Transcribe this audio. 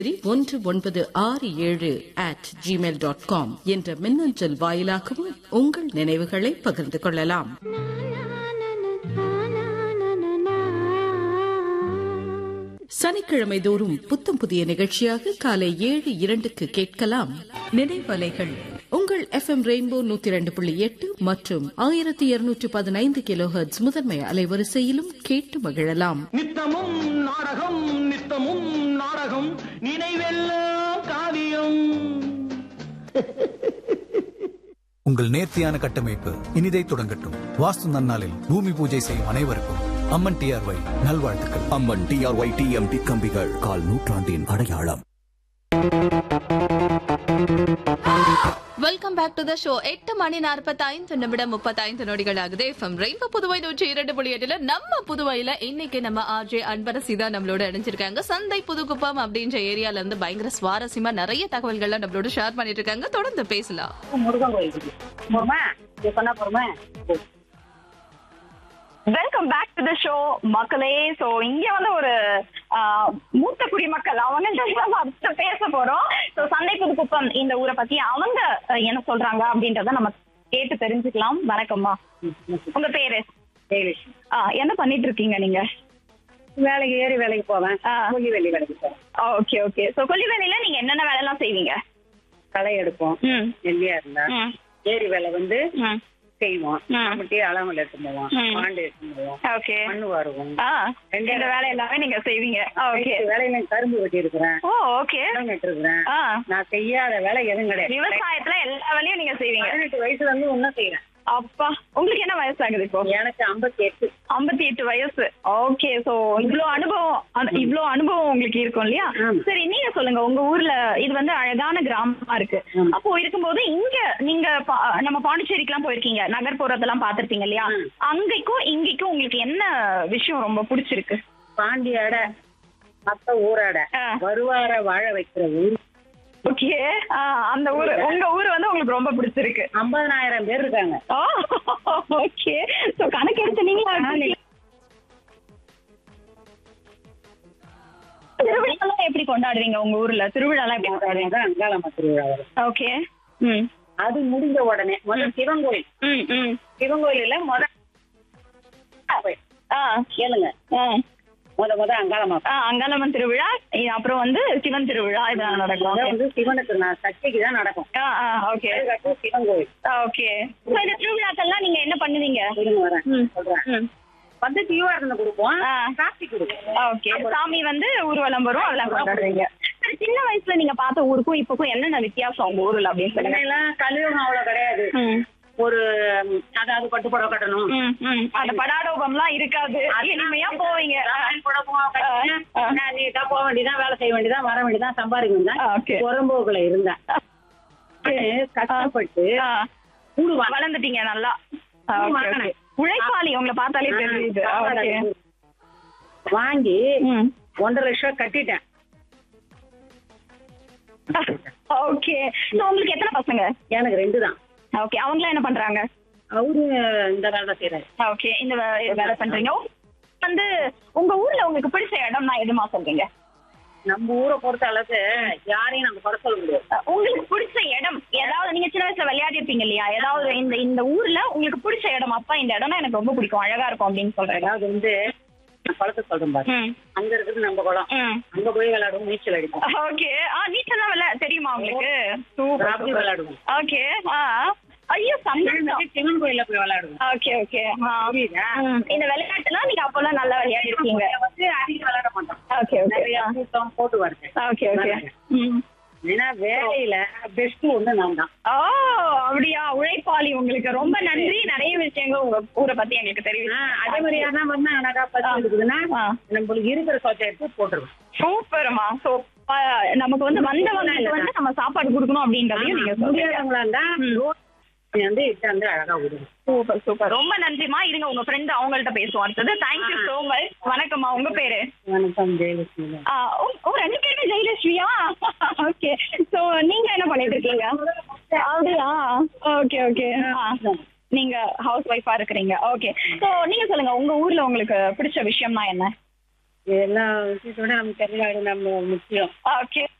ஒன்று ஒன்பது ஆறு ஏழு அட் ஜிமெயில் டாட் காம் என்ற மின்னஞ்சல் வாயிலாகவும் உங்கள் நினைவுகளை பகிர்ந்து கொள்ளலாம் சனிக்கிழமை தோறும் புத்தம் புதிய நிகழ்ச்சியாக காலை ஏழு இரண்டுக்கு கேட்கலாம் நினைவலைகள் உங்கள் எஃப் எம் ரெயின்போ நூத்தி இரண்டு புள்ளி எட்டு மற்றும் ஆயிரத்தி இருநூற்று பதினைந்து கிலோ முதன்மை அலைவரிசையிலும் கேட்டு மகிழலாம் நித்தமும் நாடகம் நித்தமும் நாடகம் நினைவெல்லாம் காவியம் உங்கள் நேர்த்தியான கட்டமைப்பு இனிதை தொடங்கட்டும் வாஸ்து நன்னாளில் பூமி பூஜை செய்யும் அனைவருக்கும் அம்மன் டிஆர்ஒய் நல்வாழ்த்துக்கள் அம்மன் டிஆர்ஒய் டிஎம்டி கம்பிகள் கால் நூற்றாண்டின் அடையாளம் welcome back to the show எட்டு மணி நாற்பத்தைந்து நிமிடம் முப்பத்தைந்து நொடிகள் ஆகுது எஃப்எம் ரெயின்போ புதுவை நூற்றி இரண்டு புள்ளி எட்டுல நம்ம புதுவையில இன்னைக்கு நம்ம ஆர்ஜே அன்பரசி தான் நம்மளோட இணைஞ்சிருக்காங்க சந்தை புதுக்குப்பம் அப்படின்ற ஏரியால இருந்து பயங்கர சுவாரஸ்யமா நிறைய தகவல்கள்லாம் நம்மளோட ஷேர் பண்ணிட்டு இருக்காங்க தொடர்ந்து பேசலாம் முருகன் கோயிலுக்கு போமா இது பண்ணா போறோமா welcome back to the show மக்களே சோ இங்க வந்து ஒரு ஆஹ், மூத்த குடிமக்கள் அவங்க நம்ம அடுத்து பேச போறோம் சோ சந்தை புதுக்குப்பம் இந்த ஊரை பத்தி அவங்க அஹ், என்ன சொல்றாங்க அப்படின்றத நம்ம கேட்டு தெரிஞ்சுக்கலாம் வணக்கம்மா உங்க பேரு ஜெயலட்சுமி ஆ, என்ன பண்ணிட்டு இருக்கீங்க நீங்க வேலைக்கு ஏறி வேலைக்கு போவேன் ஆ. கூலி வேலை வேலைக்கு போவேன் ஓகே ஓகே சோ கொல்லிவேலையில நீங்க என்னென்ன வேலை எல்லாம் செய்வீங்க களை எடுப்போம் ம் நெல்லியா இருந்தா ம் ஏரி வேலை வந்து ம் செய்வோம் ம். நம்மட்டி அளவுல எடுத்து போவோம் ம். பாண்டு எடுத்து போவோம் ஓகே மண்ணு வருவோம் ஆ இந்த வேலை எல்லாமே நீங்க செய்வீங்க ஓகே வேலையில கரும்பு வெட்டி இருக்கிறேன் ஓ ஓகே இடம் நட்டுருக்கிறேன் ஆ நான் செய்யாத வேலை எதுவும் கிடையாது விவசாயத்துல எல்லா வேலையும் நீங்க செய்வீங்க பதினெட்டு வயசுல இருந்து ஒன்னும் செய்யறேன் அப்பா உங்களுக்கு என்ன வயசாகுது இப்போ எனக்கு ஐம்பத்தி எட்டு ஐம்பத்தி எட்டு வயசு ஓகே சோ இவ்ளோ அனுபவம் அந்த- இவ்ளோ அனுபவம் உங்களுக்கு இருக்கும் இல்லையா ஆமா. சரி நீங்க சொல்லுங்க உங்க ஊர்ல இது வந்து அழகான கிராமமா இருக்கு ஆமா. அப்போ இருக்கும்போது இங்க நீங்க பா- நம்ம பாண்டிச்சேரிக்கெல்லாம் போயிருக்கீங்க நகர்ப்புறத்தெல்லாம் பாத்திருப்பீங்க இல்லையா ம். அங்கேக்கும் இங்கேக்கும் உங்களுக்கு என்ன விஷயம் ரொம்ப பிடிச்சிருக்கு பாண்டியாட மத்த ஊராட ஆ. வருவார வாழ வைக்கிற ஊர் ஓகே அந்த ஊர் உங்க ஊர் வந்து உங்களுக்கு ரொம்ப பிடிச்சிருக்கு ஐம்பதனாயிரம் பேர் இருக்காங்க ஓகே சோ கணக்கு எடுத்து நீங்க திருவிழாலாம் எப்படி கொண்டாடுவீங்க உங்க ஊர்ல திருவிழாலாம் எப்படி கொண்டாடுவீங்க அதான் அங்காளம்மா திருவிழா வரும் ஓகே ம் அது முடிஞ்ச உடனே முதல் சிவன் கோயில் ம் ம் சிவன் கோயில்ல முத ஆ கேளுங்க ஆ முத முத அங்காளம்மா ஆ அங்காளம்மன் திருவிழா இ- அப்புறம் வந்து சிவன் திருவிழா இதெல்லாம் முத நடக்கும் வந்து சிவனுக்கு நான் சக்திக்கு தான் நடக்கும் ஆ ஆ ஓகே அதுக்கப்புறம் சிவன் கோயில் ஓகே ஸோ இந்த திருவிழாக்கள்லாம் நீங்க என்ன பண்ணுவீங்க இருங்க வரேன் ம். சொல்றேன் ம் வந்து தீவாரதனை கொடுப்போம் ஆ. காப்பி கொடுப்போம் ஓகே சாமி வந்து ஊர்வலம் வரும் அதெல்லாம் கொண்டாடுறீங்க சரி சின்ன வயசுல நீங்க பார்த்த ஊருக்கும் இப்பக்கும் என்னென்ன வித்தியாசம் உங்க ஊர்ல அப்படின்னு சொல்லுங்க முன்னெல்லாம் கலியுகம் அவ்வளவு கிடையாது ம் ஒரு ம், அதாவது பட்டு புடவை கட்டணும் ம், ம். அந்த படாடோபம்லாம் இருக்காது இனிமையா போவீங்க ராமாயணம் கூட போவோம், கட்டினேன். ஆ. நான் நீட்டா போக வேண்டியதான் வேலை செய்ய வேண்டியதான் வர வேண்டியதான் சம்பாதிக்க வேண்டியதான் ஆ, okay. புறம்போக்குல இருந்தேன் கஷ்டப்பட்டு ஆ. கூடு வா- வளர்ந்துட்டீங்க நல்லா ஆ, கூடு okay, வாங்கினேன். okay. உழைப்பாளி உங்களை பார்த்தாலே தெரியுது சாப்பாடு ஓகே அது. வாங்கி ம் ஒன்றரை லட்சம் கட்டிட்டேன் ஓகே ஸோ உங்களுக்கு எத்தனை பசங்க எனக்கு ரெண்டு தான் ஓகே அவங்களாம் என்ன பண்றாங்க அவரு இந்த வேலை தான் செய்யறாரு ஓகே இந்த வே- வேலை பண்றீங்க வந்து உங்க ஊர்ல உங்களுக்கு பிடிச்ச இடம்னா எதுமா சொல்றீங்க நம்ம ஊரை பொறுத்த அளவுக்கு யாரையும் நம்ம குறை சொல்ல முடியாது அஹ் உங்களுக்கு பிடிச்ச இடம் ஏதாவது நீங்க சின்ன வயசுல விளையாடி இருப்பீங்க இல்லையா ஏதாவது இந்த இந்த ஊர்ல உங்களுக்கு பிடிச்ச இடம் அப்பா இந்த இடம்னா எனக்கு ரொம்ப பிடிக்கும் அழகா இருக்கும் அப்படின்னு சொல்றேன் அதாவது வந்து நான் குளத்தை சொல்றேன் பாரு ம் அங்க இருக்குது நம்ம குளம் ம் அங்க போய் விளையாடுவோம் நீச்சல் அடிப்போம் ஓகே ஆ நீச்சல்லாம் விளையா தெரியுமா உங்களுக்கு அப்படி விளையாடுவோம் ஓகே ஆ ஐயோ சந்தோஷம் சிவன் கோயில்ல போய் விளையாடுவோம் ஓகே ஓகே புரியுதா இந்த விளையாட்டுலாம் நீங்க அப்பெல்லாம் நல்லா விளையாடி இருக்கீங்க இங்க வந்து அதிகம் விளையாட மாட்டோம் ஓகே ஓகே நிறைய கூட்டம் போட்டு வருது ஓகே ஓகே ம் ஏன்னா வேலையில பெஸ்ட் ஒண்ணு நான் தான் ஓ அப்படியா உழைப்பாளி உங்களுக்கு ரொம்ப நன்றி நிறைய விஷயங்கள் உங்க ஊரை பத்தி எங்களுக்கு தெரியும் அதே மாதிரியா தான் வந்து அழகா பத்தி இருக்குதுன்னா ஆ. நம்மளுக்கு இருக்கிற சொத்தை எடுத்து போட்டுருவோம் சூப்பர்மா சோ நமக்கு வந்து வந்தவங்களுக்கு வந்து நம்ம சாப்பாடு கொடுக்கணும் அப்படின்றதையும் நீங்க சொல்றீங்க முடியாதவங்களா இருந்தா ரோட் வந்து இட்டு வந்து அழகா விடுவோம் சூப்பர் சூப்பர் ரொம்ப நன்றிமா இருங்க உங்க ஃப்ரெண்ட் அவங்கள்ட்ட பேசுவோம் அடுத்தது தேங்க்யூ சோ மச் வணக்கம்மா உங்க பேரு வணக்கம் ஜெயலட்சுமி ஆ, ஓ ஓ, ரெண்டு பேருமே ஜெயலட்சுமியா ஓகே சோ நீங்க என்ன பண்ணிட்டு இருக்கீங்க அப்படியா ஓகே ஓகே நீங்க ஹவுஸ் ஒய்ஃபா இருக்கிறீங்க ஓகே சோ நீங்க சொல்லுங்க உங்க ஊர்ல உங்களுக்கு பிடிச்ச விஷயம்னா என்ன எல்லா விஷயத்தோட நம்ம தமிழ்நாடு நம்ம முக்கியம் ஓகே